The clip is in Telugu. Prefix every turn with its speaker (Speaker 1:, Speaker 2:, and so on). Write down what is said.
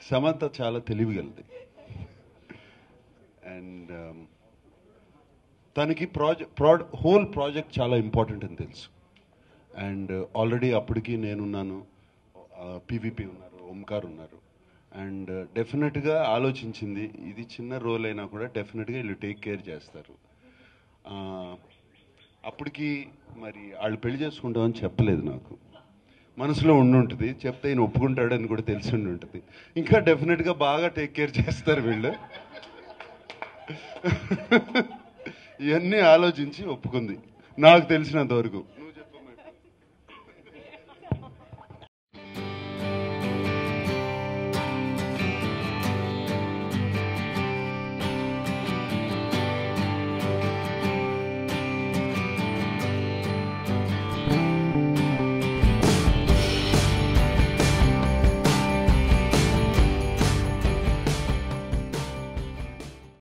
Speaker 1: సమంత చాలా తెలివిగలది అండ్ తనకి ప్రాజెక్ట్ ప్రాడ్ హోల్ ప్రాజెక్ట్ చాలా ఇంపార్టెంట్ అని తెలుసు అండ్ ఆల్రెడీ అప్పటికి నేనున్నాను పీవీపీ ఉన్నారు ఓంకార్ ఉన్నారు అండ్ డెఫినెట్గా ఆలోచించింది ఇది చిన్న రోల్ అయినా కూడా డెఫినెట్గా వీళ్ళు టేక్ కేర్ చేస్తారు ఆ, అప్పటికి మరి వాళ్ళు పెళ్లి చేసుకుంటామని చెప్పలేదు నాకు మనసులో ఉండి ఉంటుంది చెప్తే ఈయన ఒప్పుకుంటాడని కూడా తెలిసి ఉండి ఉంటుంది ఇంకా డెఫినెట్గా బాగా టేక్ కేర్ చేస్తారు వీళ్ళు ఇవన్నీ ఆలోచించి ఒప్పుకుంది నాకు తెలిసినంత వరకు